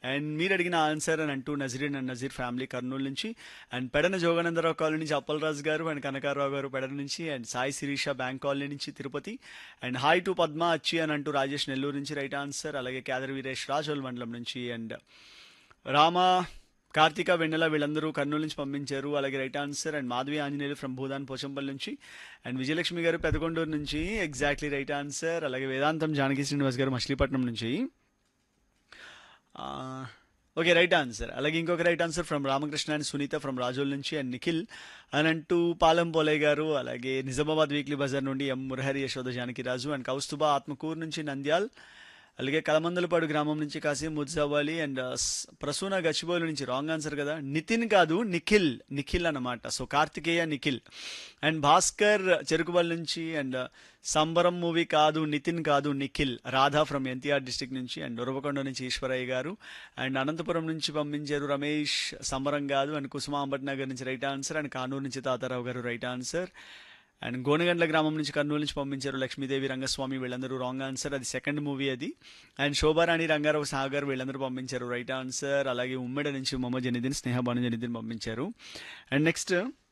and మీరు అడిగిన answer అని అంటూ నజరీన్ అండ్ నజీర్ ఫ్యామిలీ కర్నూలు నుంచి అండ్ పెడన జోగానందరావు కాలనీ నుంచి అప్పలరాజు గారు అండ్ కనకారావు గారు పెడన నుంచి and Sai Sirisha bank colony నుంచి Tirupati and hi to Padma అచ్చి అని అంటూ రాజేష్ నెల్లూరు నుంచి రైట్ ఆన్సర్ అలాగే కేదర్ వీరేష్ రాజోల్ మండలం నుంచి అండ్ రామ కార్తీక వెన్నెల వీళ్ళందరూ కర్నూలు నుంచి పంపించారు అలాగే right answer and Madhavi Anjaneyulu from Bhoodan Pochampally నుంచి అండ్ విజయలక్ష్మి గారు పెదకొండూరు నుంచి ఎగ్జాక్ట్లీ రైట్ ఆన్సర్ అలాగే వేదాంతం జానకి శ్రీనివాస్ గారు మచిలీపట్నం నుంచి ఓకే రైట్ ఆన్సర్ అలాగే ఇంకొక right answer from Ramakrishna and Sunitha from Razole నుంచి అండ్ నిఖిల్ అని అంటూ పాలెం పోలే గారు అలాగే నిజామాబాద్ వీక్లీ బజార్ నుండి ఎం మురహరి యశోద జానకిరాజు అండ్ కౌస్తుబా ఆత్మకూరు నుంచి నంద్యాల్ అలాగే కలమందలపాడు గ్రామం నుంచి కాసిం ముజ్జావాలి అండ్ ప్రసూన గచ్చిబౌలి నుంచి రాంగ్ ఆన్సర్ కదా నితిన్ కాదు నిఖిల్ నిఖిల్ అన్నమాట సో కార్తికేయ నిఖిల్ అండ్ భాస్కర్ చెరుకువల్ నుంచి అండ్ సంబరం మూవీ కాదు నితిన్ కాదు నిఖిల్ రాధా ఫ్రమ్ ఎన్టీఆర్ డిస్టిక్ నుంచి అండ్ ఉరవకొండ నుంచి ఈశ్వరయ్య గారు అండ్ అనంతపురం నుంచి పంపించారు రమేష్ సంబరం కాదు అండ్ కుసుమాంబట్ నగర్ నుంచి రైట్ ఆన్సర్ అండ్ కానూరు నుంచి తాతారావు గారు రైట్ ఆన్సర్ అండ్ గోనగండ్ల గ్రామం నుంచి కర్నూలు నుంచి పంపించారు లక్ష్మీదేవి రంగస్వామి వీళ్ళందరూ రాంగ్ ఆన్సర్ అది సెకండ్ మూవీ అది అండ్ శోభారాణి రంగారావు సాగర్ వీళ్ళందరూ పంపించారు రైట్ ఆన్సర్ అలాగే ఉమ్మడి నుంచి మొహమ్మద్ జనిదిన్ స్నేహ భాను జనిదిన్ పంపించారు అండ్ నెక్స్ట్